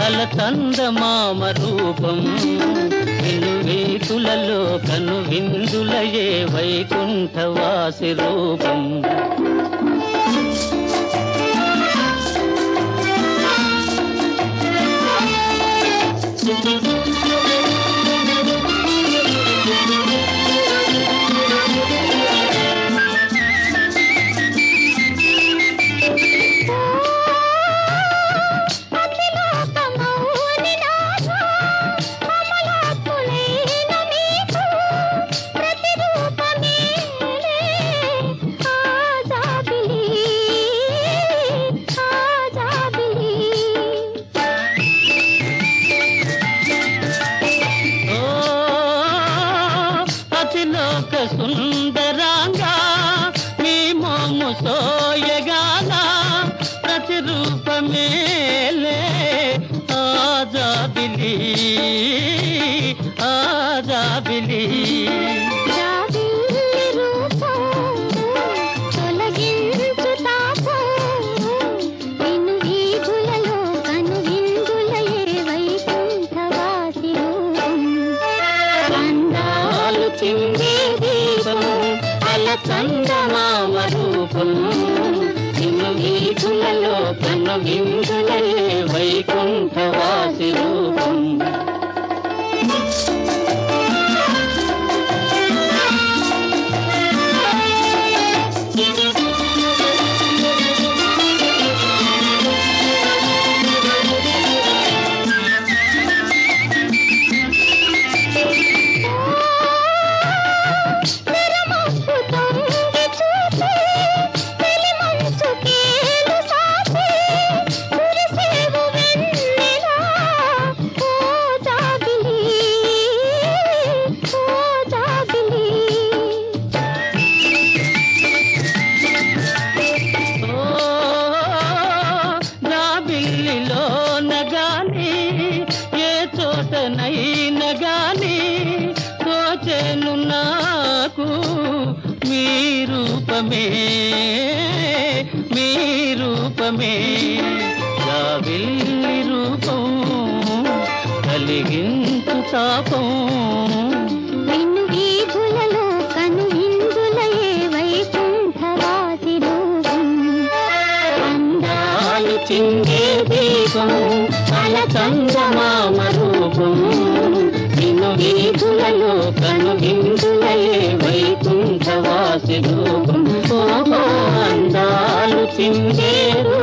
అలచందమామ రూపం నిన్ను వీతులలో కను విందులయే వైకుంఠవాసి రూపం అతిలోకమౌని నాథ, అమలాత్ములైన మీకు ప్రతిరూపమేలే ఆజాబిలి, ఆజాబిలి. ఓ అతిలోక సుందరాంగా మీ మోము సోయగాన ప్రతిరూపమేలే ఆజాబిలి ఆజాబిలి జాబిల్లి రూపం తొలగించు తాపం నిన్ను వీధులలో కను విందులయే వైకుంఠవాసి రూపం అందాలు చిందే దీపం అలచందమామ రూపం నిన్ను వీధులలో కన్ను విందులయే వైకుంఠవాసి రూపం తెరమప్పు తొంగి చూసి తెలిమంచు కేలు సాసి కురిసేవు వెన్నెలా ఓ జాబిలి ఓ జాబిలి ఓ నా బిల్లిలో నగాని ఏ చోటనైన గాని తోచెను నాకు మీ రూపమే మీ రూపమే జాబిల్లి రూపం కలిగించు తాపం నిన్ను వీధులలో కను విందులయే వైకుంఠవాసి రూపం అందాలు చిందే దీపం అలచందమామ రూపం నిన్ను వీధులలో కను విందులయే వైకుంఠవాసి రూపం ఓ అందాలు చిందే రూపం